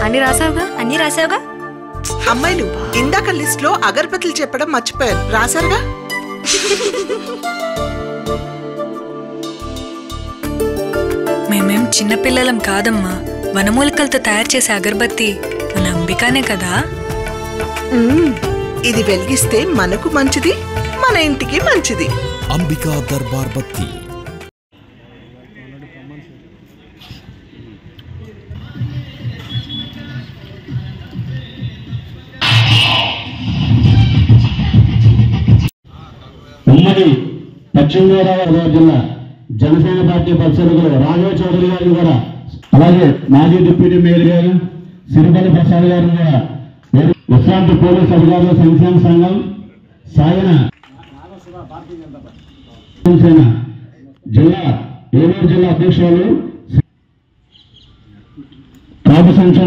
అన్ని రాసావుగా అన్ని రాసావుగా అమ్మాయిలు ఇందాక లిస్ట్ లో అగరబత్తులు చెప్పడం మర్చిపోయారు రాశారుగా మేమేం చిన్నపిల్లలం కాదమ్మా వనమూలికలతో తయారు చేసే అగరబత్తి మన అంబికానే కదా మ్మ్. ఇది వెలిగిస్తే మనకు మంచిది మన ఇంటికి మంచిది అంబికా దర్బార్ బత్తి ఉమ్మడి పశ్చిమ గోదావరి జిల్లా జనసేన పార్టీ పరిశీలకులు రాఘవ చౌదరి గారిని కూడా అలాగే మాజీ డిప్యూటీ మేయర్ గారు సిరిపల్లి ప్రసాద్ గారిని కూడా వేరు- విశ్రాంతి పోలీస్ అధికారుల సంక్షేమ సంఘం సాయన జనసేన జిల్లా ఏలూరు జిల్లా అధ్యక్షులు కాపు సంక్షేమ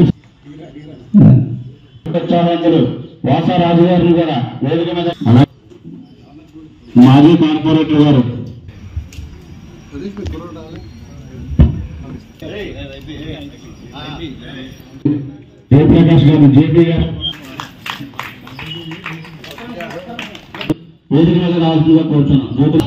ఉత్సాహవంతులు వాసరాజు గారిని కూడా వేదిక మీద అలాగే మాజీ కార్పొరేటర్ గారు జయప్రకాష్ గారు జేపీ గారు వేదిక మీద రావాల్సిందిగా కోరుచున్నాం జ్యోతి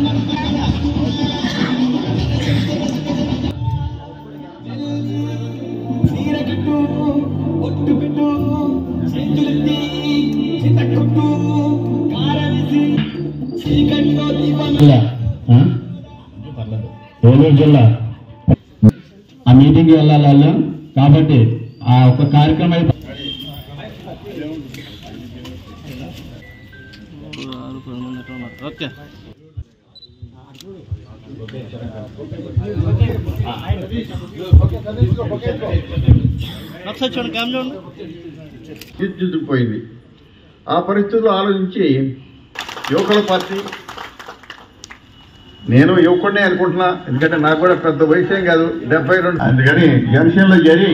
జిల్లా ఆ? ఏలూరు జిల్లా ఆ మీటింగ్కి వెళ్ళాలి వాళ్ళు కాబట్టి ఆ ఒక కార్యక్రమం అయితే తీర్చిదిద్దుకుపోయింది ఆ పరిస్థితులు ఆలోచించి యువకుల పార్టీ నేను యువకుడినే అనుకుంటున్నా ఎందుకంటే నాకు కూడా పెద్ద వయసు ఏం కాదు డెబ్బై రెండు అందుకని జనసేనలో చేరి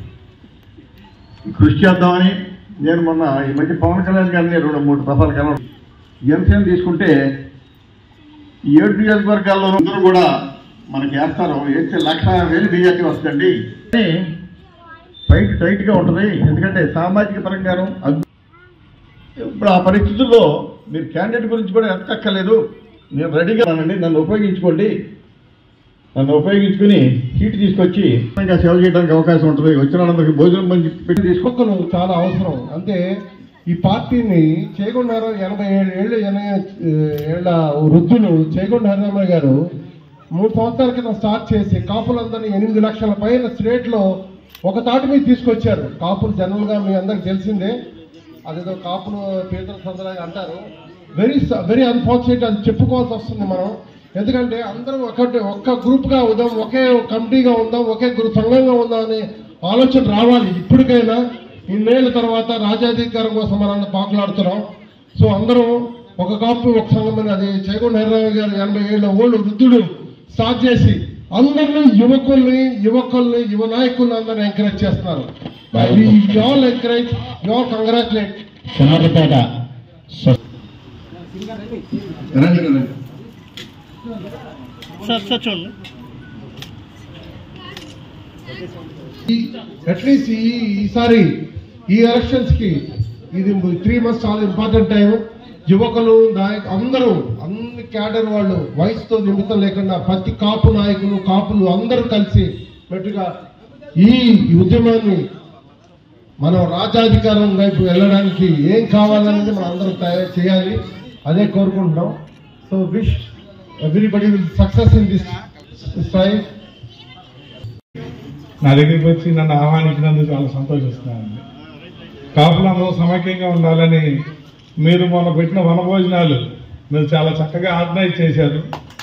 కృషి చేద్దామని నేను మొన్న ఈ మధ్య పవన్ కళ్యాణ్ గారిని రెండు మూడు దఫాలు కలవడం జనసేన తీసుకుంటే ఈ ఏడు నియోజకవర్గాల్లో అందరూ కూడా మనకి వేస్తారు వేస్తే లక్ష వేలు బీజేపీ వస్తుందండి కానీ ఫైట్ టైట్గా ఉంటుంది ఎందుకంటే సామాజిక పరంగాను అద్- ఇప్పుడు ఆ పరిస్థితుల్లో మీరు క్యాండిడేట్ గురించి కూడా ఎత్తక్కర్లేదు నేను రెడీగా ఉన్నానండి నన్ను ఉపయోగించుకోండి నన్ను ఉపయోగించుకుని సీటు తీసుకొచ్చి ఇంకా సేవ చేయడానికి అవకాశం ఉంటుంది వచ్చిన వాళ్ళందరికీ భోజనం మంచి పెట్టి తీసుకో ఒక్కరు చాలా అవసరం అంటే ఈ పార్టీని చేకొండారు ఎనభై ఏడు ఏళ్ళు ఎనభై ఏళ్ళ వృద్ధులు చేకొండ హరిరామయ్య గారు మూడు సంవత్సరాల క్రితం స్టార్ట్ చేసి కాపులందరినీ ఎనిమిది లక్షల పైన స్టేట్లో ఒక తాటి మీద తీసుకొచ్చారు కాపులు జనరల్గా మీ అందరికి తెలిసిందే అదేదో కాపులు పేదల సందరాగా అంటారు వెరీ వెరీ అన్ఫార్చునేట్ అది చెప్పుకోవాల్సి వస్తుంది మనం ఎందుకంటే అందరం ఒకటి ఒక్క గ్రూప్గా ఉందాం ఒకే కమిటీగా ఉందాం ఒకే గ్రూప్ సంఘంగా ఉందాం అనే ఆలోచన రావాలి ఇప్పటికైనా ఇన్నేళ్ల తర్వాత రాజ్యాధికారం కోసం మనం పాకులాడుతున్నాం సో అందరం ఒక కాపు ఒక సంఘం అని అది చేకొండ హరిరావు గారు ఎనభై ఏళ్ళ ఓల్డ్ వృద్ధుడు స్టార్ట్ చేసి అందరినీ యువకుల్ని యువకుల్ని యువ నాయకుల్ని అందరిని ఎంకరేజ్ చేస్తున్నారు all encourage all congratulate Shanagapeta స్వ- రండి, రండి. అట్లీస్ట్ ఈ ఈసారి ఈ ఎలక్షన్స్ కి ఇది త్రీ మంత్స్ చాలా ఇంపార్టెంట్ టైం యువకులు నాయకు అందరూ అన్ని క్యాడర్ వాళ్ళు వయసుతో నిమిత్తం లేకుండా ప్రతి కాపు నాయకులు కాపులు అందరూ కలిసి గట్టిగా ఈ ఉద్యమాన్ని మనం రాజ్యాధికారం వైపు వెళ్ళడానికి ఏం కావాలనేది మనం అందరం తయారు చేయాలి అదే కోరుకుంటున్నాం so wish everybody will success in this strive నా దగ్గరికి వచ్చి నన్ను ఆహ్వానించినందుకు చాలా సంతోషిస్తున్నానండి కాపులందరూ సమైక్యంగా ఉండాలని మీరు మొన్న పెట్టిన వనభోజనాలు మీరు చాలా చక్కగా ఆర్గనైజ్ చేశారు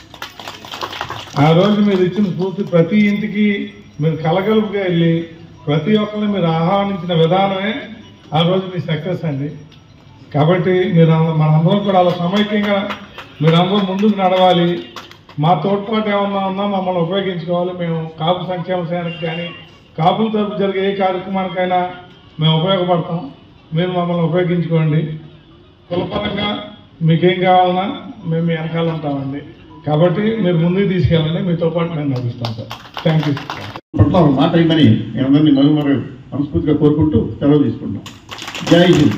ఆ రోజు మీరు ఇచ్చిన స్ఫూర్తి ప్రతి ఇంటికి మీరు కలగలుపుగా వెళ్ళి ప్రతి ఒక్కరిని మీరు ఆహ్వానించిన విధానమే ఆ రోజు మీ సక్సెస్ అండి కాబట్టి మీరు అంద- మనందరం కూడా అలా సమైక్యంగా మీరందరూ ముందుకు నడవాలి మా తోడ్పాటు ఏమన్నా ఉన్నా మమ్మల్ని ఉపయోగించుకోవాలి మేము కాపు సంక్షేమ సేనకి కానీ కాపుల తరపు జరిగే ఏ కార్యక్రమానికైనా మేము ఉపయోగపడతాం మీరు మమ్మల్ని ఉపయోగించుకోండి కులపరంగా మీకేం కావాలన్నా మేము మీ వెనకాల ఉంటామండి కాబట్టి మీరు ముందుకు తీసుకెళ్ళండి మీతో పాటు మేము నడుస్తాం సార్ థ్యాంక్ యూ పట్ల ఒక మాట ఇమ్మని మీ అందరినీ మరి మరి మనస్ఫూర్తిగా కోరుకుంటూ సెలవు తీసుకుంటాం జై హింద్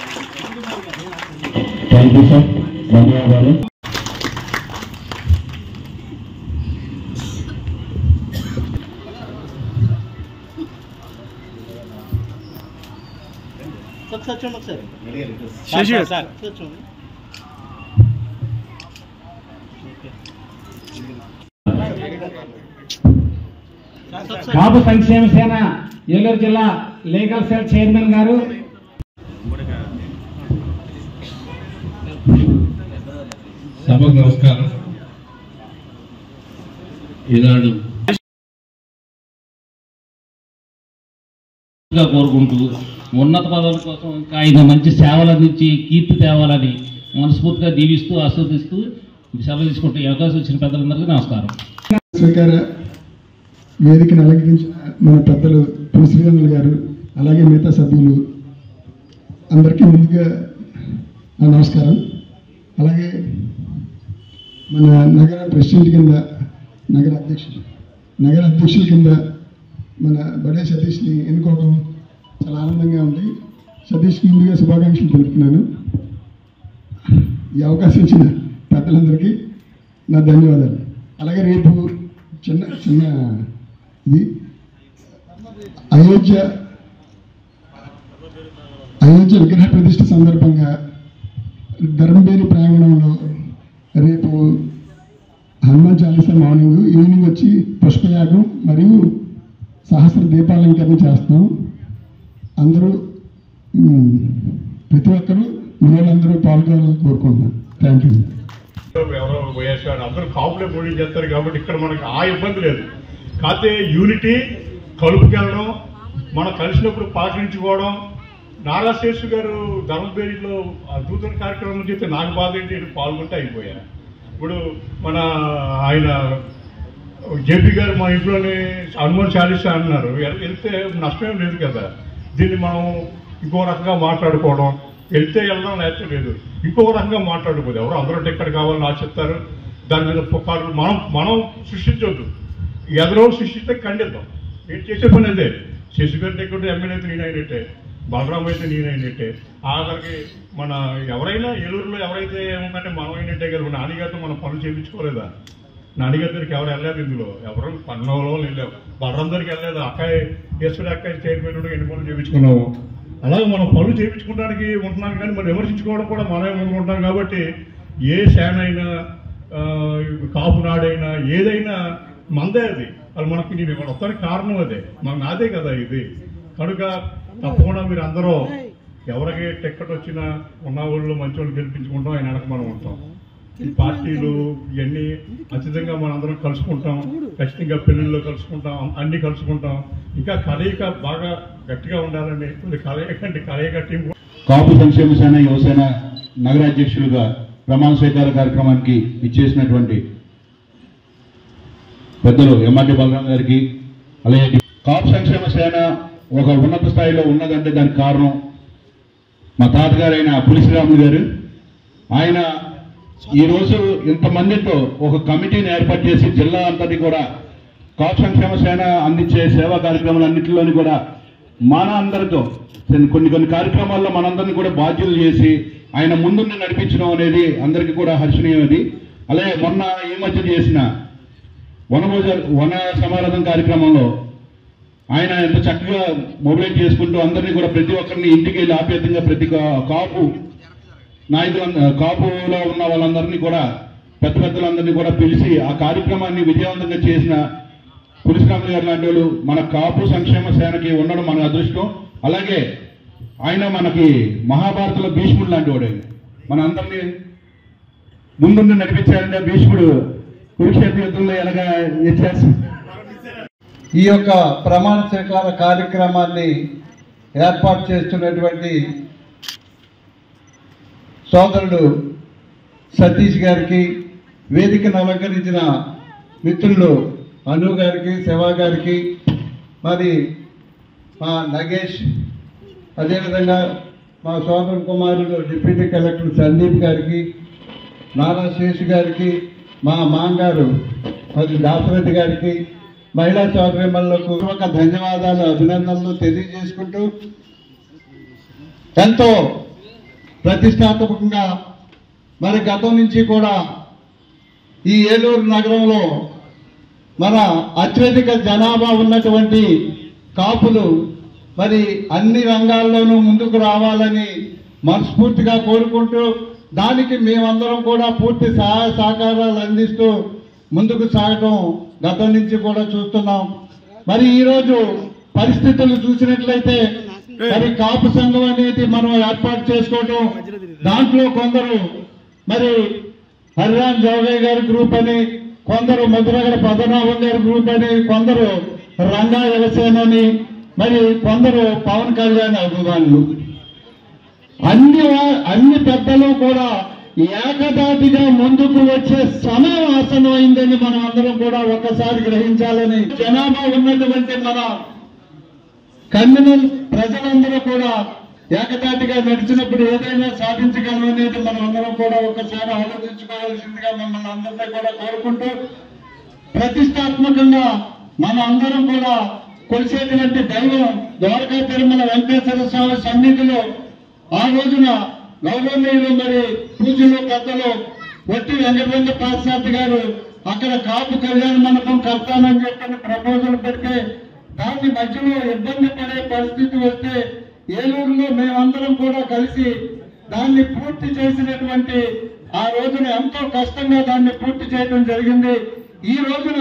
థ్యాంక్ యూ సార్ ధన్యవాదాలు కాపు సంక్షేమ సేన ఏలూరు జిల్లా లీగల్ సెల్ చైర్మన్ గారు సభకు నమస్కారం ఈనాడు గా కోరుకుంటూ ఉన్నత పదవుల కోసం ఇంకా ఆయన మంచి సేవలు అందించి కీర్తి తేవాలని మనస్ఫూర్తిగా దీవిస్తూ ఆస్వాదిస్తూ సెలవు తీసుకుంటూ ఈ అవకాశం వచ్చిన పెద్దలందరికీ నమస్కారం స్వీకార వేదికను అలంకరించిన మన పెద్దలు శ్రీధర్ గారు అలాగే మిగతా సభ్యులు అందరికీ ముందుగా నా నమస్కారం అలాగే మన నగర ప్రెసిడెంట్ కింద నగర అధ్యక్షులు నగర అధ్యక్షుల కింద మన బడే సతీష్ని ఎన్నుకోవడం చాలా ఆనందంగా ఉంది సతీష్కి ముందుగా శుభాకాంక్షలు తెలుపుతున్నాను ఈ అవకాశం ఇచ్చిన పెద్దలందరికీ నా ధన్యవాదాలు అలాగే రేపు చిన్న చిన్న ఇది అయోధ్య అయోధ్య విగ్రహ ప్రతిష్ఠ సందర్భంగా ధర్మబేరి ప్రాంగణంలో రేపు హనుమాన్ చాలీసా మార్నింగ్ ఈవినింగ్ వచ్చి పుష్పయాగం మరియు సహస్ర దీపాలంకరణ చేస్తాం అందరూ ఉమ్, ప్రతి ఒక్కరూ మనోళ్ళందరూ పాల్గొనాలని కోరుకుంటున్నాను థ్యాంక్ యూ ఎవరో వైఎస్ఆర్ అందరూ కాపులే పోటీ చేస్తారు కాబట్టి ఇక్కడ మనకి ఆ ఇబ్బంది లేదు కాకపోతే యూనిటీ కలుపుకెళ్ళడం మనం కలిసినప్పుడు పాటించుకోవడం నారా శేషు గారు ధర్మబేరిలో అద్భుతమైన కార్యక్రమం చేస్తే నాకు బాధ ఏంటి నేను పాల్గొంటే అయిపోయా ఇప్పుడు మన ఆయన జేపీ గారు మా ఇంట్లోనే హనుమాన్ చాలీసా అన్నారు వెళ్- వెళ్తే నష్టమేం లేదు కదా దీన్ని మనం ఇంకో రకంగా మాట్లాడుకోవడం వెళ్తే వెళ్ళడం లేకపోతే లేదు ఇంకో రకంగా మాట్లాడుకోదు ఎవరు అందరూ టిక్కెట్ కావాలని ఆశిస్తారు దాని మీద పుకార్లు మనం మనం సృష్టించొద్దు ఎదరో సృష్టిస్తే ఖండిద్దాం నేను చేసే పని అదే శశిగారి టిక్కెట్ ఎమ్మెల్యే అయితే నేనైనట్టే బలరాం అయితే నేనైనట్టే ఆఖరికి మన ఎవరైనా ఏలూరులో ఎవరైతే ఏముందంటే మనం అయినట్టే కదా నాన్నగారితో మనం పనులు చేయించుకోలేదా నాన్నగారి దగ్గరికి ఎవరు వెళ్ళలేదు ఇందులో ఎవరు పన్నోలో వెళ్ళావు బలరాం దగ్గరికి వెళ్ళలేదు అక్కాయి ఈశ్వరి అక్కాయి చైర్మన్ ఎన్ని పనులు చేయించుకున్నాము అలాగే మనం పనులు చేయించుకోవడానికి ఉంటున్నాం కానీ మనం విమర్శించుకోవడం కూడా మనమే ఉంటున్నాం కాబట్టి ఏ సేనైనా ఆ, కాపు నాడైనా ఏదైనా మందే అది అది మనకి నేను ఇక్కడ వస్తానికి కారణం అదే మన నాదే కదా ఇది కనుక తప్పకుండా మీరు అందరూ ఎవరికి టిక్కెట్ వచ్చినా ఉన్న వాళ్ళు మంచి వాళ్ళు గెలిపించుకుంటాం ఆయన వెనక మనం ఉంటాం ఈ పార్టీలు ఇవన్నీ ఖచ్చితంగా మనం అందరం కలుసుకుంటాం ఖచ్చితంగా పెళ్లిళ్ళు కలుసుకుంటాం అన్ని కలుసుకుంటాం ఇంకా కలయిక బాగా గట్టిగా ఉండాలని కొన్ని కలయిక అంటే కలయిక టీం కాపు సంక్షేమ సేన యువసేన నగర అధ్యక్షులుగా ప్రమాణ స్వీకార కార్యక్రమానికి ఇచ్చేసినటువంటి పెద్దలు ఎంఆర్డి బలరాం గారికి అలాగే కాపు సంక్షేమ సేన ఒక ఉన్నత స్థాయిలో ఉన్నదంటే దానికి కారణం మా తాతగారైన పులిశ్రీరాములు గారు ఆయన ఈరోజు ఇంతమందితో ఒక కమిటీని ఏర్పాటు చేసి జిల్లా అంతటి కూడా కాపు సంక్షేమ సేన అందించే సేవా కార్యక్రమాలన్నింటిలోని కూడా మన అందరితో కొన్ని కొన్ని కార్యక్రమాల్లో మనందరినీ కూడా బాధ్యులు చేసి ఆయన ముందుండి నడిపించడం అనేది అందరికీ కూడా హర్షణీయం అది అలాగే మొన్న ఈ మధ్య చేసిన వనభోజ వన సమారాధన కార్యక్రమంలో ఆయన ఎంత చక్కగా మొబిలైజ్ చేసుకుంటూ అందరినీ కూడా ప్రతి ఒక్కరిని ఇంటికి వెళ్ళి ఆప్యాయంగా ప్రతి కా- కాపు నాయకులు కాపులో ఉన్న వాళ్ళందరినీ కూడా పెద్ద పెద్దలందరినీ కూడా పిలిచి ఆ కార్యక్రమాన్ని విజయవంతంగా చేసిన పులిస్రాములు గారు లాంటి వాళ్ళు మన కాపు సంక్షేమ సేనకి ఉండడం మన అదృష్టం అలాగే ఆయన మనకి మహాభారతంలో భీష్ముడు లాంటి వాడు ఆయన. మన అందరినీ ముందుండి నడిపించారంటే భీష్ముడు కురుక్షేత్ర యుద్ధంలో ఎలాగా ఇచ్చేసి ఈ యొక్క ప్రమాణ స్వీకార కార్యక్రమాన్ని ఏర్పాటు చేస్తున్నటువంటి సోదరుడు సతీష్ గారికి వేదికను అలంకరించిన మిత్రులు అను గారికి శివ గారికి మరి మా నగేష్ అదేవిధంగా మా సోదరు కుమారుడు డిప్యూటీ కలెక్టర్ సందీప్ గారికి నారా శేషు గారికి మా మాంగారు మరి దాసరెడ్డి గారికి మహిళా సోదరిమణులకు ఒక ధన్యవాదాలు అభినందనలు తెలియజేసుకుంటూ ఎంతో ప్రతిష్టాత్మకంగా మరి గతం నుంచి కూడా ఈ ఏలూరు నగరంలో మన అత్యధిక జనాభా ఉన్నటువంటి కాపులు మరి అన్ని రంగాల్లోనూ ముందుకు రావాలని మనస్ఫూర్తిగా కోరుకుంటూ దానికి మేమందరం కూడా పూర్తి సహాయ సహకారాలు అందిస్తూ ముందుకు సాగటం గతం నుంచి కూడా చూస్తున్నాం మరి ఈరోజు పరిస్థితులు చూసినట్లయితే మరి కాపు సంఘం అనేది మనం ఏర్పాటు చేసుకోవటం దాంట్లో కొందరు మరి హరిరామ్ జోగయ్య గారి గ్రూప్ అని కొందరు మధురగడ పద్మనాభం గారి గ్రూప్ అని కొందరు రంగా యువసేన అని మరి కొందరు పవన్ కళ్యాణ్ అభిమానులు అన్ని వా- అన్ని పెద్దలు కూడా ఏకదాటిగా ముందుకు వచ్చే సమయం ఆసనమైందని మనం అందరం కూడా ఒక్కసారి గ్రహించాలని జనాభా ఉన్నటువంటి మన కమ్యూనల్ ప్రజలందరూ కూడా ఏకతాటిగా నడిచినప్పుడు ఏదైనా సాధించగలం అనేది మనం అందరం కూడా ఒకసారి ఆలోచించుకోవాల్సిందిగా మిమ్మల్ని అందరినీ కూడా కోరుకుంటూ ప్రతిష్టాత్మకంగా మన అందరం కూడా కొలిసేటువంటి దైవం ద్వారకా తిరుమల వెంకటేశ్వర స్వామి సన్నిధిలో ఆ రోజున గౌరవనీయులు మరి పూజలు పెద్దలు వట్టి వెంకటరంగ పాశ్చాత్య గారు అక్కడ కాపు కళ్యాణ మండపం కడతానని చెప్పని ప్రపోజల్ పెడితే దాన్ని మధ్యలో ఇబ్బంది పడే పరిస్థితి వస్తే ఏలూరులో మేమందరం కూడా కలిసి దాన్ని పూర్తి చేసినటువంటి ఆ రోజున ఎంతో కష్టంగా దాన్ని పూర్తి చేయడం జరిగింది ఈ రోజున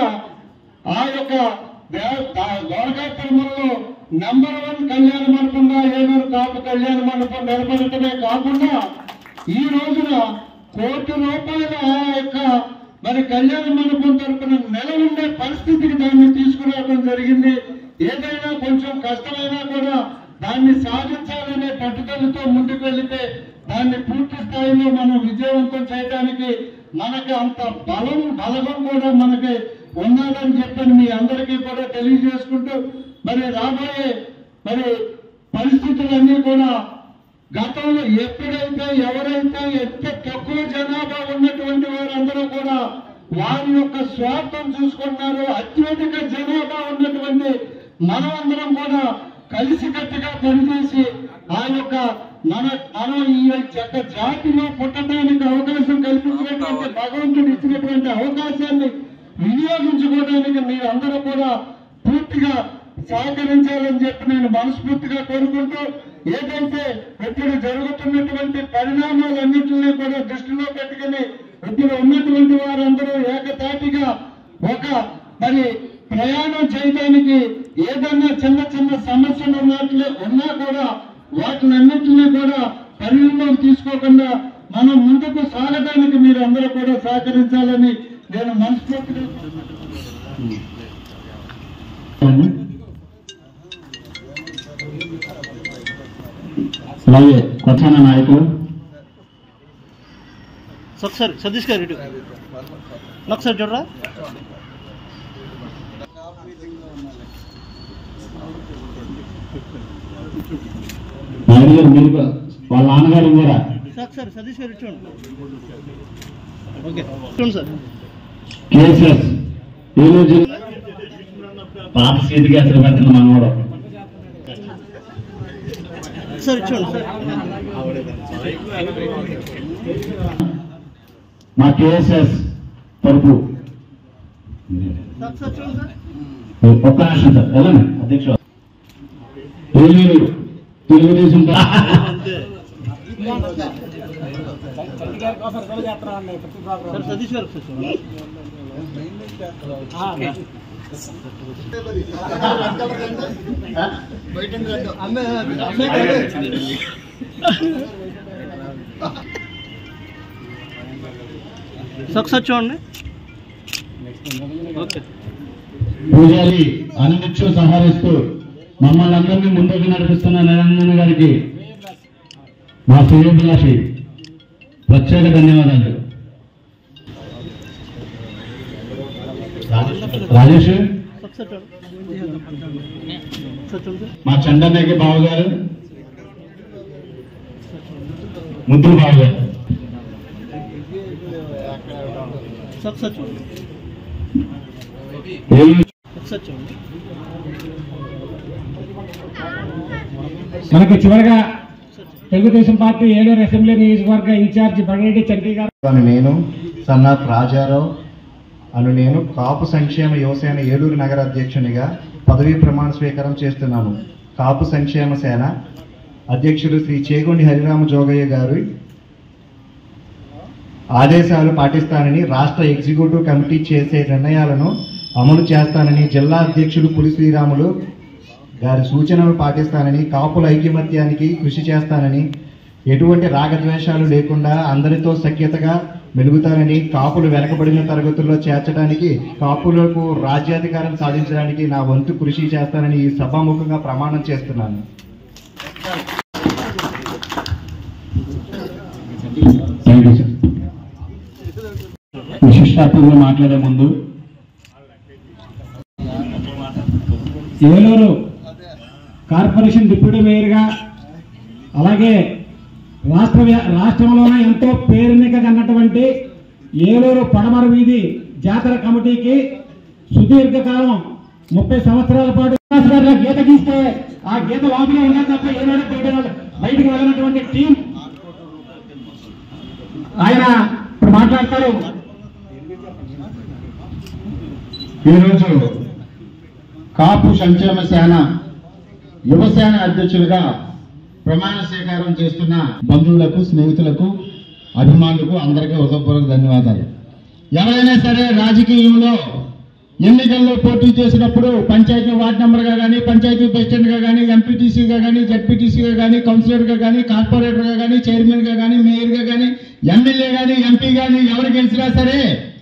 ఆ యొక్క దే- దా- ద్వారకా తిరుమలలో నెంబర్ వన్ కళ్యాణ మండపంగా ఏలూరు కాపు కళ్యాణ మండపం నిలబడటమే కాకుండా ఈ రోజున కోటి రూపాయల ఆ యొక్క మరి కళ్యాణ మండపం తరపున నెల ఉండే పరిస్థితికి దాన్ని తీసుకురావడం జరిగింది ఏదైనా కొంచెం కష్టమైనా కూడా దాన్ని సాధించాలనే పట్టుదలతో ముందుకు వెళితే దాన్ని పూర్తి స్థాయిలో మనం విజయవంతం చేయడానికి మనకి అంత బలం బలగం కూడా మనకి ఉన్నదని చెప్పని మీ అందరికీ కూడా తెలియజేసుకుంటూ మరి రాబోయే మరి పరిస్థితులన్నీ కూడా గతంలో ఎప్పుడైతే ఎవరైతే ఎంత తక్కువ జనాభా ఉన్నటువంటి వారందరూ కూడా వారి యొక్క స్వార్థం చూసుకున్నారు అత్యధిక జనాభా ఉన్నటువంటి మనమందరం కూడా కలిసికట్టుగా పనిచేసి ఆ యొక్క మన మనం ఈ యొక్క జాతిలో పుట్టడానికి అవకాశం కల్పించినటువంటి భగవంతుడు ఇచ్చినటువంటి అవకాశాన్ని వినియోగించుకోవడానికి మీరందరూ కూడా పూర్తిగా సహకరించాలని చెప్పి నేను మనస్ఫూర్తిగా కోరుకుంటూ ఏదైతే ఇప్పుడు జరుగుతున్నటువంటి పరిణామాలన్నింటినీ కూడా దృష్టిలో పెట్టుకుని ఇప్పుడు ఉన్నటువంటి వారందరూ ఏకతాటిగా ఒక మరి ప్రయాణం చేయడానికి ఏదన్నా చిన్న చిన్న సమస్యలు ఉన్నట్లే ఉన్నా కూడా వాటినన్నింటినీ కూడా పరిగణలోకి తీసుకోకుండా మనం ముందుకు సాగడానికి మీరు అందరూ కూడా సహకరించాలని నేను మనస్ఫూర్తిగా అలాగే కొచ్చాన నాయకులు ఒకసారి సతీష్ గారు ఇటు ఒకసారి చూడరా నాయుడు గారు మీరు కూడా, వాళ్ళ నాన్నగారు కూడా ఒకసారి సతీష్ గారు ఇటు చూడండి ఓకే చూడండి సార్ కేసెస్ ఏలూరు జిల్లా పాత సీటు గ్యాసులు పెడుతున్న మనవాడు సార్ ఇటు చూడండి సార్ మా కేఎస్ఎస్ తరపు ఒకసారి చూడండి సార్ ఒక్క నిమిషం సార్ వెళ్ళండి అధ్యక్ష ఏలూరు తెలుగుదేశం పా- సార్ సతీష్ గారు ఒకసారి చూడండి ఒకసారి చూడండి ఓకే పూజారి అనునిత్యం సహారిస్తూ మమ్మల్ని అందరినీ ముందుకు నడిపిస్తున్న నిరంజన్ గారికి మా శ్రేయోభిలాషి ప్రత్యేక ధన్యవాదాలు రాజేష్ ఒకసారి చూడండి ఒకసారి చూడండి సార్ మా చందన్నయ్యకి బావగారు ముద్దులు బావగారు ఒకసారి చూడండి ఏలూరు సార్ చూడండి మనకి చివరిగా తెలుగుదేశం పార్టీ ఏలూరు అసెంబ్లీ నియోజకవర్గ ఇన్ఛార్జి బడరెడ్డి చంటి గారు అను నేను సన్నాత్ రాజారావు అను నేను కాపు సంక్షేమ యువసేన ఏలూరు నగర అధ్యక్షునిగా పదవీ ప్రమాణ స్వీకారం చేస్తున్నాను కాపు సంక్షేమ సేన అధ్యక్షుడు శ్రీ చేగొండి హరిరామ జోగయ్య గారు ఆదేశాలు పాటిస్తానని రాష్ట్ర ఎగ్జిక్యూటివ్ కమిటీ చేసే నిర్ణయాలను అమలు చేస్తానని జిల్లా అధ్యక్షుడు పులి శ్రీరాములు గారి సూచనలు పాటిస్తానని కాపుల ఐకమత్యానికి కృషి చేస్తానని ఎటువంటి రాగద్వేషాలు లేకుండా అందరితో సఖ్యతగా మెలుగుతానని కాపులు వెనకబడిన తరగతుల్లో చేర్చడానికి కాపులకు రాజ్యాధికారం సాధించడానికి నా వంతు కృషి చేస్తానని ఈ సభాముఖంగా ప్రమాణం చేస్తున్నాను థ్యాంక్ యూ సార్ విశిష్టార్థంగా మాట్లాడే ముందు ఏలూరు కార్పొరేషన్ డిప్యూటీ మేయర్గా అలాగే రాష్ట్ర వ్య- రాష్ట్రంలోనే ఎంతో పేరునికగన్నటువంటి ఏలూరు పడమర వీధి జాతర కమిటీకి సుదీర్ఘకాలం ముప్పై సంవత్సరాల పాటు శ్రీనివాస్ గారు గీత గీస్తే ఆ గీత లోపలే ఉన్నారు తప్ప ఏనాడు బయట బయటికి వెళ్ళినటువంటి టీం ఆయన ఇప్పుడు మాట్లాడతారు ఈరోజు కాపు సంక్షేమ సేన యువసేన అధ్యక్షులుగా ప్రమాణ స్వీకారం చేస్తున్న బంధువులకు స్నేహితులకు అభిమానులకు అందరికీ హృదయపూర్వక ధన్యవాదాలు ఎవరైనా సరే రాజకీయంలో ఎన్నికల్లో పోటీ చేసినప్పుడు పంచాయతీ వార్డు మెంబర్గా కానీ పంచాయతీ ప్రెసిడెంట్గా కానీ ఎంపీటీసీగా కానీ జడ్పీటీసీగా కానీ కౌన్సిలర్గా కానీ కార్పొరేటర్గా కానీ చైర్మన్గా కానీ మేయర్గా కానీ ఎమ్మెల్యే కానీ ఎంపీ కానీ ఎవరు గెలిచినా సరే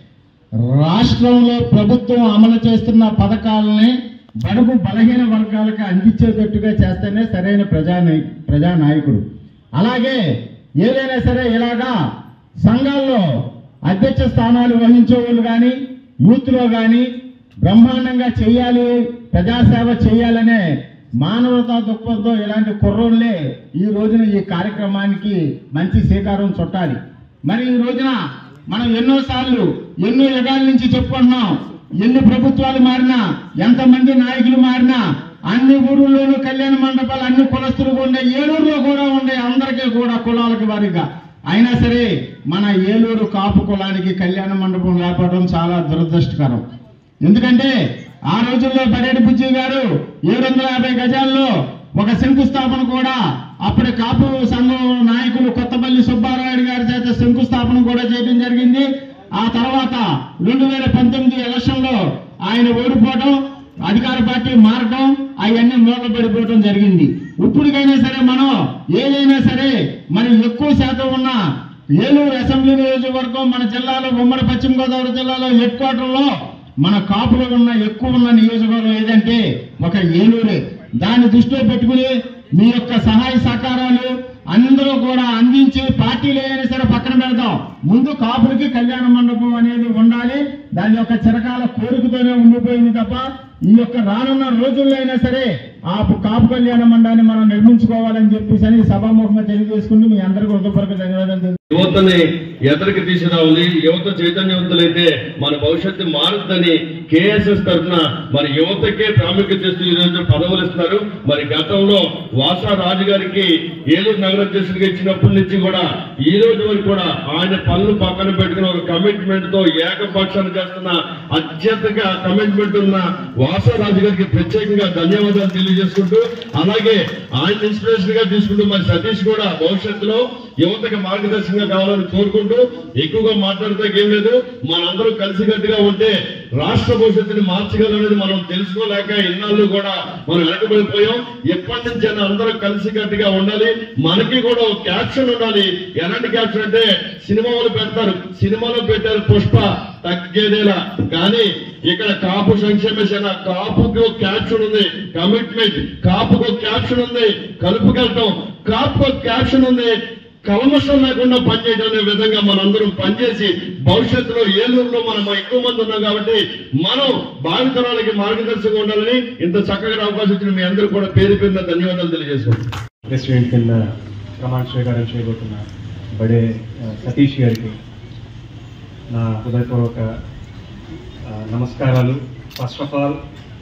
రాష్ట్రంలో ప్రభుత్వం అమలు చేస్తున్న పథకాలని బడుగు బలహీన వర్గాలకు అందించేటట్టుగా చేస్తేనే సరైన ప్రజా ప్రజానాయకుడు అలాగే ఏదైనా సరే ఇలాగా సంఘాల్లో అధ్యక్ష స్థానాలు వహించే వాళ్ళు కానీ యూత్లో కానీ బ్రహ్మాండంగా చేయాలి ప్రజాసేవ చేయాలనే మానవతా దృక్పథంతో ఇలాంటి కుర్రోళ్ళే ఈ రోజున ఈ కార్యక్రమానికి మంచి శ్రీకారం చుట్టాలి మరి ఈ రోజున మనం ఎన్నో సార్లు ఎన్నో యుగాల నుంచి చెప్పుకుంటున్నాం ఎన్ని ప్రభుత్వాలు మారినా ఎంతమంది నాయకులు మారినా అన్ని ఊరుల్లోనూ కళ్యాణ మండపాలు అన్ని కులస్తులు ఉండే ఏలూరులో కూడా ఉండే అందరికీ కూడా కులాలకు వారిగా అయినా సరే మన ఏలూరు కాపు కులానికి కళ్యాణ మండపం లేకపోవడం చాలా దురదృష్టకరం ఎందుకంటే ఆ రోజుల్లో బడేటి బుజ్జి గారు ఏడు వందల యాభై గజాల్లో ఒక శంకుస్థాపన కూడా అప్పటి కాపు సంఘం నాయకులు కొత్తపల్లి సుబ్బారాయుడు గారి చేత శంకుస్థాపన కూడా చేయడం జరిగింది ఆ తర్వాత రెండు వేల పంతొమ్మిది ఎలక్షన్ లో ఆయన ఓడిపోవడం అధికార పార్టీ మారటం అవన్నీ మూల పడిపోవడం జరిగింది ఇప్పటికైనా సరే మనం ఏదైనా సరే మరి ఎక్కువ శాతం ఉన్న ఏలూరు అసెంబ్లీ నియోజకవర్గం మన జిల్లాలో ఉమ్మడి పశ్చిమ గోదావరి జిల్లాలో హెడ్ క్వార్టర్లో మన కాపులు ఉన్న ఎక్కువ ఉన్న నియోజకవర్గం ఏదంటే ఒక ఏలూరే దాన్ని దృష్టిలో పెట్టుకుని మీ యొక్క సహాయ సహకారాలు అందరూ కూడా అందించి పార్టీలు అయినా సరే పక్కన పెడదాం ముందు కాపులకి కళ్యాణ మండపం అనేది ఉండాలి దాని యొక్క చిరకాల కోరికతోనే ఉండిపోయింది తప్ప ఈ యొక్క రానున్న రోజుల్లో అయినా సరే ఆ కాపు కళ్యాణ మండపాన్ని మనం నిర్మించుకోవాలని చెప్పేసి అని సభాముఖంగా తెలియజేసుకుంటూ మీ అందరికీ హృదయపూర్వక ధన్యవాదాలు తెలియ- యువతని ఎదరికి తీసుకురావాలి యువత చైతన్యవంతులైతే మన భవిష్యత్తు మారుతుందని కేఎస్ఎస్ తరఫున మరి యువతకే ప్రాముఖ్యత ఇస్తూ ఈ రోజు పదవులు ఇస్తున్నారు మరి గతంలో వాసా రాజు గారికి ఏలూరు నగర అధ్యక్షుడిగా ఇచ్చినప్పటి నుంచి కూడా ఈ రోజు వరకు కూడా ఆయన పనులు పక్కన పెట్టుకుని ఒక కమిట్మెంట్ తో ఏకపక్షాన్ని చేస్తున్న అత్యంతగా కమిట్మెంట్ ఉన్న వాసా రాజు గారికి ప్రత్యేకంగా ధన్యవాదాలు తెలియజేసుకుంటూ అలాగే ఆయన ఇన్స్పిరేషన్ గా తీసుకుంటూ మరి సతీష్ కూడా భవిష్యత్తులో యువతకి మార్గదర్శకంగా కావాలని కోరుకుంటూ ఎక్కువగా మాట్లాడితే ఏం లేదు మనందరూ కలిసికట్టుగా ఉంటే రాష్ట్ర భవిష్యత్తుని మార్చగలనేది మనం తెలుసుకోలేక ఇన్నాళ్ళు కూడా మనం వెనకబడిపోయాం ఎప్పటి నుంచి అయినా అందరూ కలిసికట్టుగా ఉండాలి మనకి కూడా ఒక క్యాప్షన్ ఉండాలి ఎలాంటి క్యాప్షన్ అంటే సినిమా వాళ్ళు పెడతారు సినిమాలో పెట్టారు పుష్ప తగ్గేదేలా కానీ ఇక్కడ కాపు సంక్షేమ సేన కాపుకి ఒక క్యాప్షన్ ఉంది కమిట్మెంట్ కాపుకు ఒక క్యాప్షన్ ఉంది కలుపుకెళ్ళటం కాపుకు ఒక క్యాప్షన్ ఉంది కల్మషం లేకుండా పనిచేయడం అనే విధంగా మనందరం పనిచేసి భవిష్యత్తులో ఏలూరులో మనం ఎక్కువ మంది ఉన్నాం కాబట్టి మనం భావితరాలకి మార్గదర్శకంగా ఉండాలని ఇంత చక్కగా అవకాశం ఇచ్చిన మీ అందరూ కూడా పేరు పేరున ధన్యవాదాలు తెలియజేసుకుంటాం ప్రెసిడెంట్ కింద ప్రమాణ స్వీకారం చేయబోతున్న బడే ఆ, సతీష్ గారికి నా హృదయపూర్వక ఆ, నమస్కారాలు ఫస్ట్ ఆఫ్ ఆల్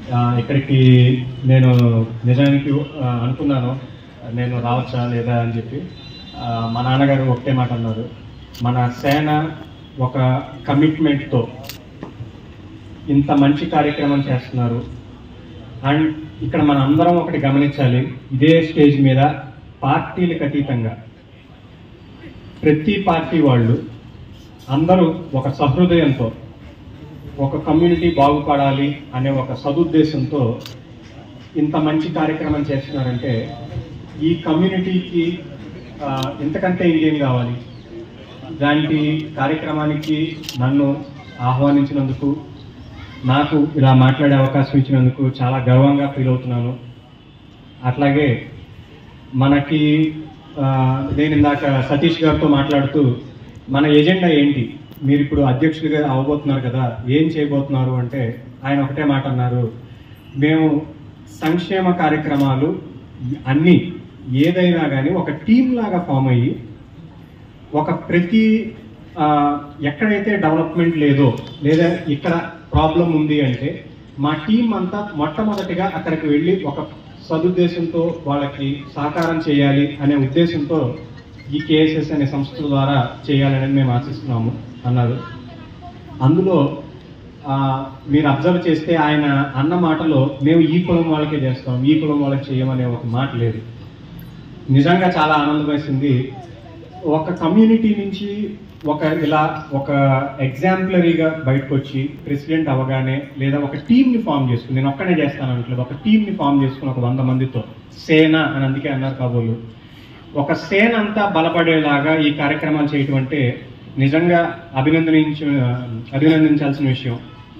ఆ, ఇక్కడికి నేను నిజానికి ఆ, అనుకున్నాను నేను రావచ్చా లేదా అని చెప్పి ఆ, మా నాన్నగారు ఒకటే మాట అన్నారు మన సేన ఒక కమిట్మెంట్తో ఇంత మంచి కార్యక్రమం చేస్తున్నారు అండ్ ఇక్కడ మన అందరం ఒకటి గమనించాలి ఇదే స్టేజ్ మీద పార్టీలకు అతీతంగా ప్రతి పార్టీ వాళ్ళు అందరూ ఒక సహృదయంతో ఒక కమ్యూనిటీ బాగుపడాలి అనే ఒక సదుద్దేశంతో ఇంత మంచి కార్యక్రమం చేస్తున్నారంటే ఈ కమ్యూనిటీకి ఆ, ఇంతకంటే ఇంకేం కావాలి ఇలాంటి కార్యక్రమానికి నన్ను ఆహ్వానించినందుకు నాకు ఇలా మాట్లాడే అవకాశం ఇచ్చినందుకు చాలా గర్వంగా ఫీల్ అవుతున్నాను అట్లాగే మనకి ఆ, నేను ఇందాక సతీష్ గారితో మాట్లాడుతూ మన ఎజెండా ఏంటి మీరు ఇప్పుడు అధ్యక్షుడిగా అవ్వబోతున్నారు కదా ఏం చేయబోతున్నారు అంటే ఆయన ఒకటే మాట అన్నారు మేము సంక్షేమ కార్యక్రమాలు అన్నీ ఏదైనా కానీ ఒక టీం లాగా ఫామ్ అయ్యి ఒక ప్రతి ఆ, ఎక్కడైతే డెవలప్మెంట్ లేదో లేదా ఇక్కడ ప్రాబ్లం ఉంది అంటే మా టీం అంతా మొట్టమొదటిగా అక్కడికి వెళ్ళి ఒక సదుద్దేశంతో వాళ్ళకి సహకారం చేయాలి అనే ఉద్దేశంతో ఈ కేఎస్ఎస్ అనే సంస్థ ద్వారా చేయాలని మేము ఆశిస్తున్నాము అన్నారు అందులో ఆ, మీరు అబ్జర్వ్ చేస్తే ఆయన అన్న మాటలో మేము ఈ కులం వాళ్ళకే చేస్తాం ఈ కులం వాళ్ళకి చేయమనే ఒక మాట లేదు నిజంగా చాలా ఆనందం వేసింది ఒక కమ్యూనిటీ నుంచి ఒక ఇలా ఒక ఎగ్జాంపులరీగా బయటకు వచ్చి ప్రెసిడెంట్ అవగానే లేదా ఒక టీంని ఫామ్ చేసుకుని నేను ఒక్కనే చేస్తాను అనట్లేదు ఒక టీంని ఫామ్ చేసుకుని ఒక వంద మందితో సేన అని అందుకే అన్నారు కాబోలు ఒక సేన అంతా బలపడేలాగా ఈ కార్యక్రమాలు చేయటం అంటే నిజంగా అభినందించ అభినందించాల్సిన విషయం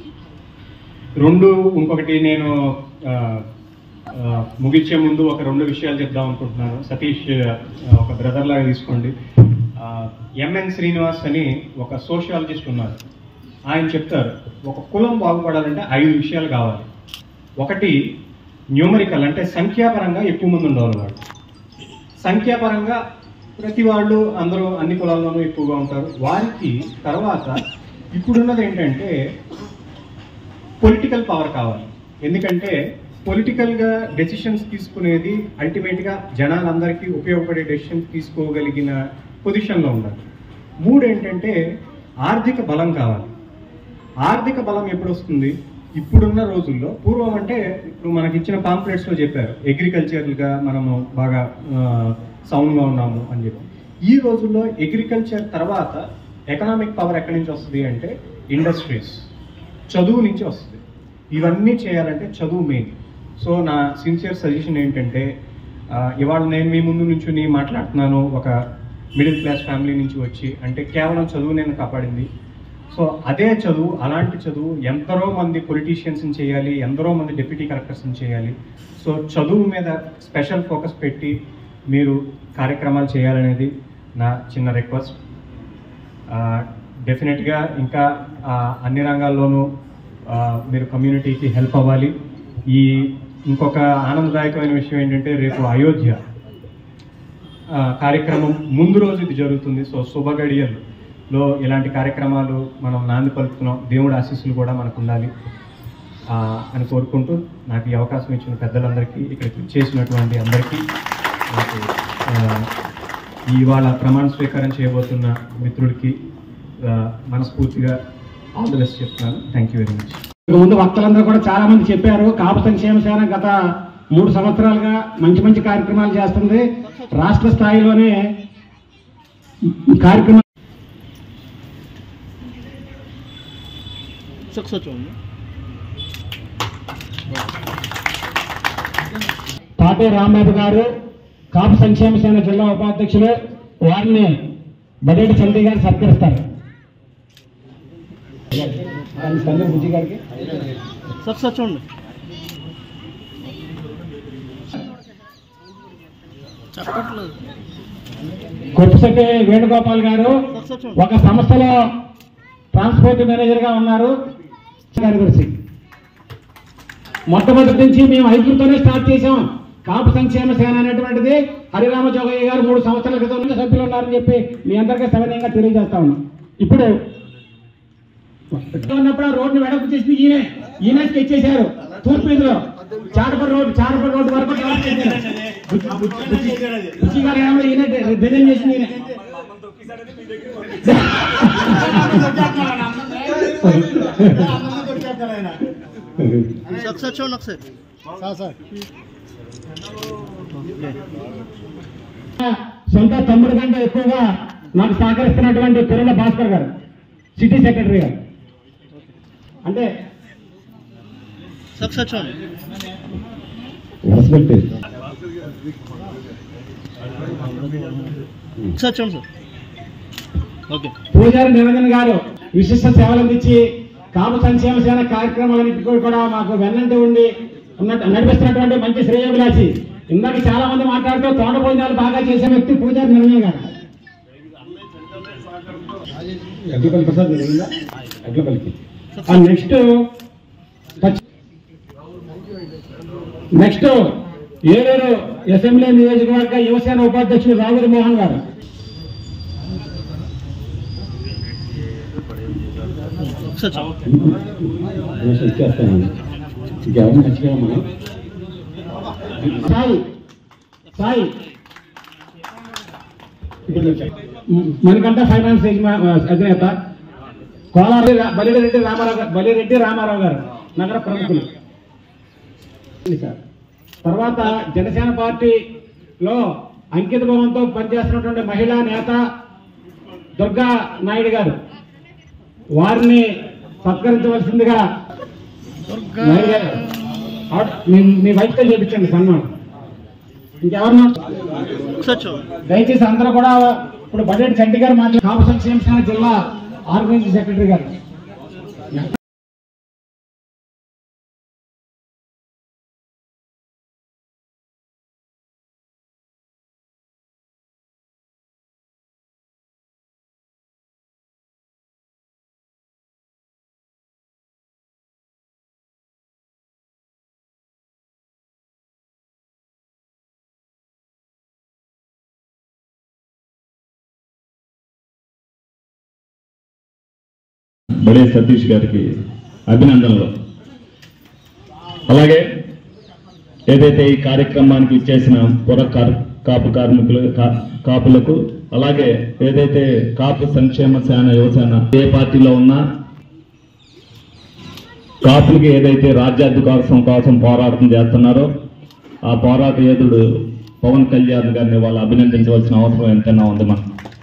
రెండు ఇంకొకటి నేను ఆ, ఆ, ముగించే ముందు ఒక రెండు విషయాలు చెప్దాం అనుకుంటున్నాను సతీష్ ఆ, ఒక బ్రదర్ లాగా తీసుకోండి ఎంఎన్ శ్రీనివాస్ అని ఒక సోషియాలజిస్ట్ ఉన్నారు ఆయన చెప్తారు ఒక కులం బాగుపడాలంటే ఐదు విషయాలు కావాలి ఒకటి న్యూమరికల్ అంటే సంఖ్యాపరంగా ఎక్కువ మంది ఉండాలి వాళ్ళు సంఖ్యాపరంగా ప్రతి వాళ్ళు అందరూ అన్ని కులాల్లోనూ ఎక్కువగా ఉంటారు వారికి తర్వాత ఇప్పుడున్నది ఏంటంటే పొలిటికల్ పవర్ కావాలి ఎందుకంటే పొలిటికల్గా డెసిషన్స్ తీసుకునేది అల్టిమేట్గా జనాలందరికీ ఉపయోగపడే డెసిషన్స్ తీసుకోగలిగిన పొజిషన్లో ఉండాలి మూడు ఏంటంటే ఆర్థిక బలం కావాలి ఆర్థిక బలం ఎప్పుడు వస్తుంది ఇప్పుడున్న రోజుల్లో పూర్వం అంటే ఇప్పుడు మనకి ఇచ్చిన పాంప్లెట్స్లో చెప్పారు అగ్రికల్చర్గా మనము బాగా సౌండ్గా ఉన్నాము అని చెప్పి ఈ రోజుల్లో అగ్రికల్చర్ తర్వాత ఎకనామిక్ పవర్ ఎక్కడి నుంచి వస్తుంది అంటే ఇండస్ట్రీస్ చదువు నుంచి వస్తుంది ఇవన్నీ చేయాలంటే చదువు మెయిన్ సో నా సిన్సియర్ సజెషన్ ఏంటంటే ఆ, ఇవాళ నేను మీ ముందు నుంచి మాట్లాడుతున్నాను ఒక మిడిల్ క్లాస్ ఫ్యామిలీ నుంచి వచ్చి అంటే కేవలం చదువు నేను కాపాడింది సో అదే చదువు అలాంటి చదువు ఎందరో మంది పొలిటీషియన్స్ని చేయాలి ఎందరో మంది డిప్యూటీ కలెక్టర్స్ని చేయాలి సో చదువు మీద స్పెషల్ ఫోకస్ పెట్టి మీరు కార్యక్రమాలు చేయాలనేది నా చిన్న రిక్వెస్ట్ డెఫినెట్గా ఇంకా ఆ, అన్ని రంగాల్లోనూ ఆ, మీరు కమ్యూనిటీకి హెల్ప్ అవ్వాలి ఈ ఇంకొక ఆనందదాయకమైన విషయం ఏంటంటే రేపు అయోధ్య ఆ, కార్యక్రమం ముందు రోజు ఇది జరుగుతుంది సో శుభగడియల్లో ఇలాంటి కార్యక్రమాలు మనం నాంది పలుకుతున్నాం దేవుడి ఆశీస్సులు కూడా మనకు ఉండాలి ఆ, అని కోరుకుంటూ నాకు ఈ అవకాశం ఇచ్చిన పెద్దలందరికీ ఇక్కడికి చేసినటువంటి అందరికీ నాకు ఆ, ఇవాళ ప్రమాణ స్వీకారం చేయబోతున్న మిత్రుడికి ఆ, మనస్ఫూర్తిగా ఆల్ ది బెస్ట్ చెప్తున్నాను థ్యాంక్ యూ వెరీ మచ్ ఇక ముందు వక్తలందరూ కూడా చాలా మంది చెప్పారు కాపు సంక్షేమ సేన గత మూడు సంవత్సరాలుగా మంచి మంచి కార్యక్రమాలు చేస్తుంది రాష్ట్ర స్థాయిలోనే ఈ కార్యక్రమం ఒకసారి చూడండి తాటే రాంబాబు గారు కాపు సంక్షేమ సేన జిల్లా ఉపాధ్యక్షులు వారిని బడేటి చంద్రి గారు సత్కరిస్తారు సంజయ్ బుజ్జి గారికి సార్ సార్ చూడండి చెప్పట్లేదు కొట్టుశెట్టి వేణుగోపాల్ గారు ఒక సంస్థలో ట్రాన్స్పోర్ట్ మేనేజర్ గా ఉన్నారు కార్యదర్శి మొట్టమొదటి నుంచి మేము ఐదుగురితోనే స్టార్ట్ చేసాం కాపు సంక్షేమ సేన అనేటువంటిది హరిరామ జోగయ్య గారు మూడు సంవత్సరాల క్రితం నుంచి సభ్యులు ఉన్నారని చెప్పి మీ అందరికీ సవినయంగా తెలియజేస్తా ఉన్నాం ఇప్పుడు ఉన్నప్పుడు ఆ రోడ్డు వెడల్పు చేసింది ఈయనే ఈయన స్కెచ్ చేశారు తూర్పు వీధిలో చాటపల్లి రోడ్డు చాటపల్లి రోడ్డు వరకు డెవలప్ చేశారు బుచ్చి- బుచ్చి- బుచ్చి- బుచ్చి గారు ఏమో ఈయన డిజైన్ చేసింది ఈయన ఒకసారి చూడండి ఒకసారి సార్ సార్ సొంత తమ్ముడు కంటే ఎక్కువగా నాకు సహకరిస్తున్నటువంటి తిరుమల భాస్కర్ గారు సిటీ సెక్రటరీ గారు అంటే ఒకసారి చూడండి ఒకసారి చూడండి సార్ ఓకే పూజారి నిరంజన్ గారు విశిష్ట సేవలు అందించి కాపు సంక్షేమ సేన కార్యక్రమాలన్నింటికి కూడా మాకు వెన్నంటి ఉండి ఉన్నట్టు నడిపిస్తున్నటువంటి మంచి శ్రేయోభిలాషి ఇందాక చాలా మంది మాట్లాడుతూ తోట భోజనాలు బాగా చేసే వ్యక్తి పూజారి నిరంజన్ గారు అగ్గిపల్లి ప్రసాద్ జరిగిందా అగ్గిపల్లికి నెక్స్ట్ నెక్స్ట్ ఏలూరు అసెంబ్లీ నియోజకవర్గ యువసేన ఉపాధ్యక్షుడు రావురి మోహన్ గారు ఒకసారి చూడండి ఇచ్చేస్తాను ఇంకెవరు మర్చిపోయామా సాయి సాయి మనకంట ఫైనాన్స్ యజమా- అధినేత కోలారి రా- బలిరెడ్డి రామారావు గారు బలిరెడ్డి రామారావు గారు నగర ప్రముఖులు సార్ తర్వాత జనసేన పార్టీలో అంకిత భావంతో పనిచేస్తున్నటువంటి మహిళా నేత దుర్గా నాయుడు గారు వారిని సత్కరించవలసిందిగా నాయుడు గారు, ఆవిడ- మీ- మీ వైఫ్తో చేపించండి సన్మానం ఇంకెవరన్నా ఒకసారి చూడండి దయచేసి అందరూ కూడా ఇప్పుడు బడ్జెట్ చంటి గారు మాట్లాడి కాపు సంక్షేమ శాఖ జిల్లా ఆర్గనైజింగ్ సెక్రటరీ గారు బడే సతీష్ గారికి అభినందనలు అలాగే ఏదైతే ఈ కార్యక్రమానికి ఇచ్చేసిన పుర కార్- కాపు కార్మికులు కా- కాపులకు అలాగే ఏదైతే కాపు సంక్షేమ సేన యువసేన ఏ పార్టీలో ఉన్నా కాపులకి ఏదైతే రాజ్యాధికారం కోసం పోరాటం చేస్తున్నారో ఆ పోరాట యోధుడు పవన్ కళ్యాణ్ గారిని వాళ్ళు అభినందించవలసిన అవసరం ఎంతైనా ఉంది మనం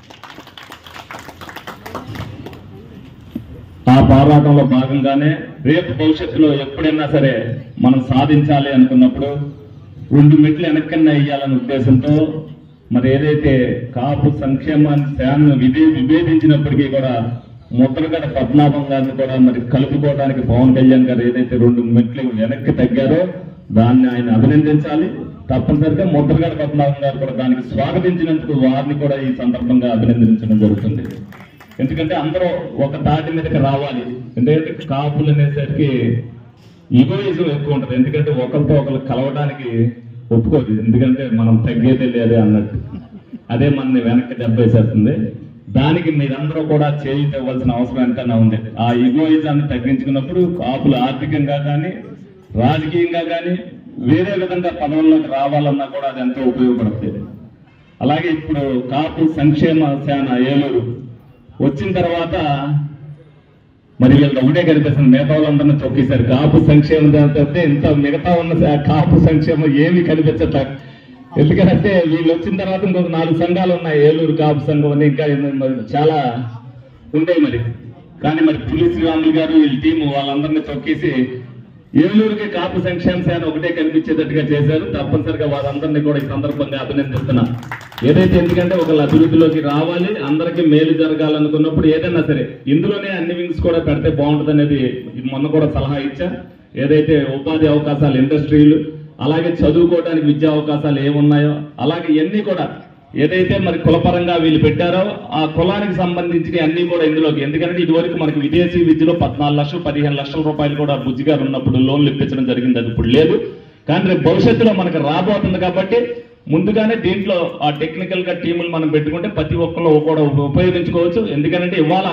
ఆ పోరాటంలో భాగంగానే రేపు భవిష్యత్తులో ఎప్పుడైనా సరే మనం సాధించాలి అనుకున్నప్పుడు రెండు మెట్లు వెనక్కన్నా వేయాలనే ఉద్దేశంతో మరి ఏదైతే కాపు సంక్షేమాన్ని శాను విధే విభేదించినప్పటికీ కూడా ముద్రగడ పద్మనాభం గారిని కూడా మరి కలుపుకోవడానికి పవన్ కళ్యాణ్ గారు ఏదైతే రెండు మెట్లు వెనక్కి తగ్గారో దాన్ని ఆయన అభినందించాలి తప్పనిసరిగా ముద్రగడ పద్మనాభం గారు కూడా దానికి స్వాగతించినందుకు వారిని కూడా ఈ సందర్భంగా అభినందించడం జరుగుతుంది ఎందుకంటే అందరూ ఒక తాటి మీదకి రావాలి ఎందుకంటే కాపులు అనేసరికి ఈగోయిజం ఎక్కువ ఉంటుంది ఎందుకంటే ఒకరితో ఒకరు కలవడానికి ఒప్పుకోదు ఎందుకంటే మనం తగ్గేదే లేదే అన్నట్టు అదే మనని వెనక్కి దెబ్బేసేస్తుంది దానికి మీరందరూ కూడా చేయి ఇవ్వాల్సిన అవసరం ఎంతైనా ఉంది ఆ ఈగోయిజాన్ని తగ్గించుకున్నప్పుడు కాపులు ఆర్థికంగా కానీ రాజకీయంగా కానీ వేరే విధంగా పదవుల్లోకి రావాలన్నా కూడా అది ఎంతో ఉపయోగపడుతుంది అలాగే ఇప్పుడు కాపు సంక్షేమ సేన ఏలూరు వచ్చిన తర్వాత మరి వీళ్ళకి ఒకటే కనిపిస్తుంది మిగతా వాళ్ళందరినీ తొక్కేశారు కాపు సంక్షేమం తప్పితే ఇంత మిగతా ఉన్న స- కాపు సంక్షేమం ఏమి కనిపించట్లేదు ఎందుకంటే వీళ్ళు వచ్చిన తర్వాత ఇంకొక నాలుగు సంఘాలు ఉన్నాయి ఏలూరు కాపు సంఘం అని ఇంకా ఎన్నో- మరి చాలా ఉంటాయి మరి కానీ మరి పులి శ్రీరాములు గారు వీళ్ళ టీము వాళ్ళందరినీ తొక్కేసి ఏలూరుకి కాపు సంక్షేమ సేన ఒకటే కనిపించేటట్టుగా చేశారు తప్పనిసరిగా వారందరినీ కూడా ఈ సందర్భంగా అభినందిస్తున్నా ఏదైతే ఎందుకంటే ఒకళ్ళ అభివృద్ధిలోకి రావాలి అందరికీ మేలు జరగాలనుకున్నప్పుడు ఏదైనా సరే ఇందులోనే అన్ని వింగ్స్ కూడా పెడితే బాగుంటుంది అనేది మొన్న కూడా సలహా ఇచ్చా ఏదైతే ఉపాధి అవకాశాలు ఇండస్ట్రీలు అలాగే చదువుకోవడానికి విద్యా అవకాశాలు ఏమున్నాయో అలాగే ఇవన్నీ కూడా ఏదైతే మరి కులపరంగా వీళ్ళు పెట్టారో ఆ కులానికి సంబంధించిన అన్ని కూడా ఇందులోకి ఎందుకంటే ఇదివరకు మనకి విదేశీ విద్యలో పద్నాలుగు లక్షలు పదిహేను లక్షల రూపాయలు కూడా బుజ్జి గారు ఉన్నప్పుడు లోన్లు ఇప్పించడం జరిగింది అది ఇప్పుడు లేదు కానీ రేపు భవిష్యత్తులో మనకు రాబోతుంది కాబట్టి ముందుగానే దీంట్లో ఆ టెక్నికల్ గా టీములు మనం పెట్టుకుంటే ప్రతి ఒక్కళ్ళు కూడా ఉపయోగించుకోవచ్చు ఎందుకంటే ఇవాళ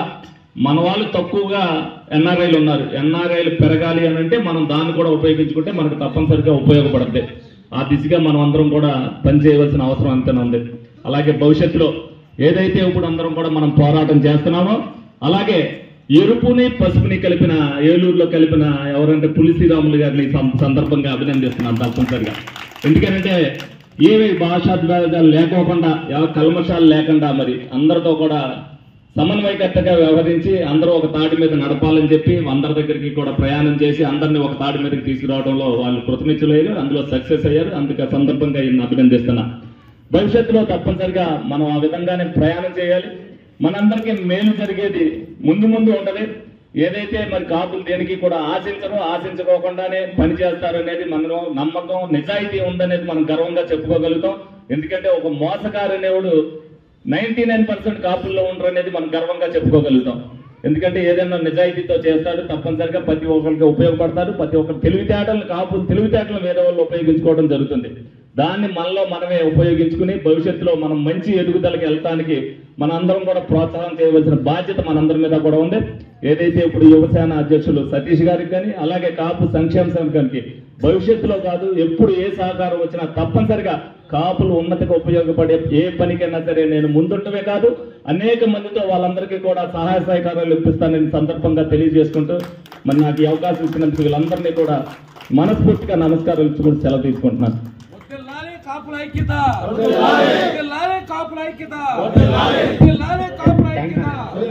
మన వాళ్ళు తక్కువగా ఎన్ఆర్ఐలు ఉన్నారు ఎన్ఆర్ఐలు పెరగాలి అని అంటే మనం దాన్ని కూడా ఉపయోగించుకుంటే మనకు తప్పనిసరిగా ఉపయోగపడుతుంది ఆ దిశగా మనం అందరం కూడా పనిచేయవలసిన అవసరం అంతనే ఉంది అలాగే భవిష్యత్తులో ఏదైతే ఇప్పుడు అందరం కూడా మనం పోరాటం చేస్తున్నామో అలాగే ఎరుపుని పసుపుని కలిపిన ఏలూరులో కలిపిన ఎవరంటే పులిశ్రీరాములు గారిని ఈ సం- సందర్భంగా అభినందిస్తున్నాను తప్పనిసరిగా ఎందుకంటే ఏవి భాషాద్వేదాలు లేకోకుండా ఎవరి కల్మషాలు లేకుండా మరి అందరితో కూడా సమన్వయకర్తగా వ్యవహరించి అందరూ ఒక తాటి మీద నడపాలని చెప్పి అందరి దగ్గరికి కూడా ప్రయాణం చేసి అందరినీ ఒక తాటి మీదకి తీసుకురావడంలో వాళ్ళు కృతనిచ్చులయ్యారు అందులో సక్సెస్ అయ్యారు అందుకే ఆ సందర్భంగా ఈయన అభినందిస్తున్నా భవిష్యత్తులో తప్పనిసరిగా మనం ఆ విధంగానే ప్రయాణం చేయాలి మనందరికీ మేలు జరిగేది ముందు ముందు ఉండదు ఏదైతే మరి కాపులు దేనికి కూడా ఆశించరు ఆశించుకోకుండానే పని చేస్తారు అనేది మనలో నమ్మకం నిజాయితీ ఉందనేది మనం గర్వంగా చెప్పుకోగలుగుతాం ఎందుకంటే ఒక మోసగారు అనేవాడు నైన్టీ నైన్ పర్సెంట్ కాపుల్లో ఉండరు అనేది మనం గర్వంగా చెప్పుకోగలుగుతాం ఎందుకంటే ఏదైనా నిజాయితీతో చేస్తాడు తప్పనిసరిగా ప్రతి ఒక్కరికి ఉపయోగపడతారు ప్రతి ఒక్కరు తెలివితేటలు కాపు తెలివితేటలు వేరే వాళ్ళు ఉపయోగించుకోవడం జరుగుతుంది దాన్ని మనలో మనమే ఉపయోగించుకుని భవిష్యత్తులో మనం మంచి ఎదుగుదలకి వెళ్ళటానికి మనందరం కూడా ప్రోత్సాహం చేయవలసిన బాధ్యత మనందరి మీద కూడా ఉంది ఏదైతే ఇప్పుడు యువసేన అధ్యక్షులు సతీష్ గారికి కానీ అలాగే కాపు సంక్షేమ సంఘానికి భవిష్యత్తులో కాదు ఎప్పుడు ఏ సహకారం వచ్చినా తప్పనిసరిగా కాపులు ఉన్నతికి ఉపయోగపడే ఏ పనికైనా సరే నేను ముందుంటమే కాదు అనేక మందితో వాళ్ళందరికీ కూడా సహాయ సహకారాలు ఇప్పిస్తానని సందర్భంగా తెలియజేసుకుంటూ మరి నాకు ఈ అవకాశం ఇచ్చినందుకు వీళ్ళందరినీ కూడా మనస్ఫూర్తిగా నమస్కారాలు ఇచ్చుకుంటూ సెలవు తీసుకుంటున్నాను కాపుల ఐక్యత వర్ధిల్లాలి కాపుల ఐక్యత వర్ధిల్లాలి కాపుల ఐక్యత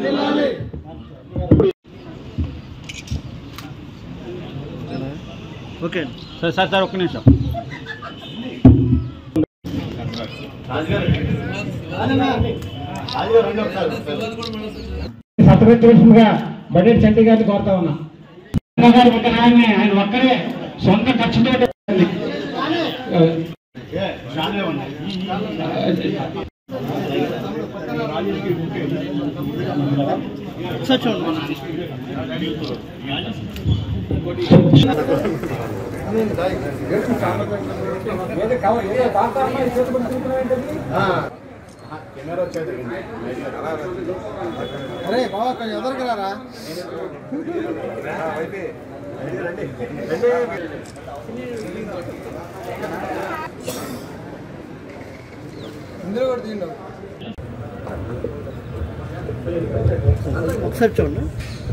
ఓకే సార్ సార్ సార్ ఒక్క నిమిషం సత్కరించవలసిందిగా బడ్జెట్ చంటి గారిని కోరుతా ఉన్నా గారి విగ్రహాన్ని ఆయన ఒక్కరే సొంత ఖర్చుతో సార్ చూడండి అరే బాబా కొంచెం ఎదరికి రారా ఇందులో కూడా తీయండి ఒకసారి చూడండి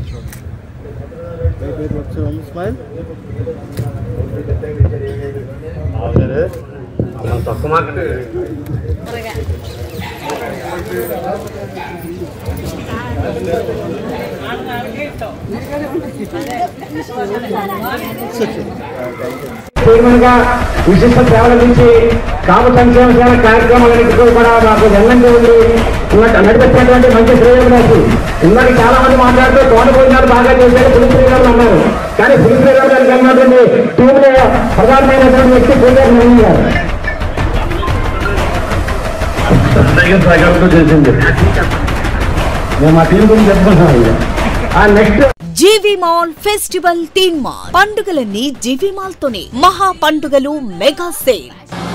ఒకసారి స్మైల్ చైర్మన్ గా విశిష్ట సేవలు అందించి కాపు సంక్షేమ సేవ కార్యక్రమాలన్నింటిలో కూడా మాకు వెల్లంగా ఉండి ఉన్న- నడిపించినటువంటి మంచి శ్రేయోభిలాషి ఇందాక చాలా మంది మాట్లాడుతూ కోన భోజనాలు బాగా చేశారు పులి శ్రీరాములు అన్నారు కానీ పులి శ్రీరాములు గారికి అన్నటువంటి టీంలో ప్రధానమైనటువంటి వ్యక్తి పూజారి నవీన్ గారు చేసింది మేము మా టీం గురించి చెప్పుకుంటున్నాం ఆ నెక్స్ట్ జీవి మాల్ ఫెస్టివల్ తీన్ మాల్ పండుగలన్నీ జీవి మాల్ తోనే మహా పండుగలు మెగా సేల్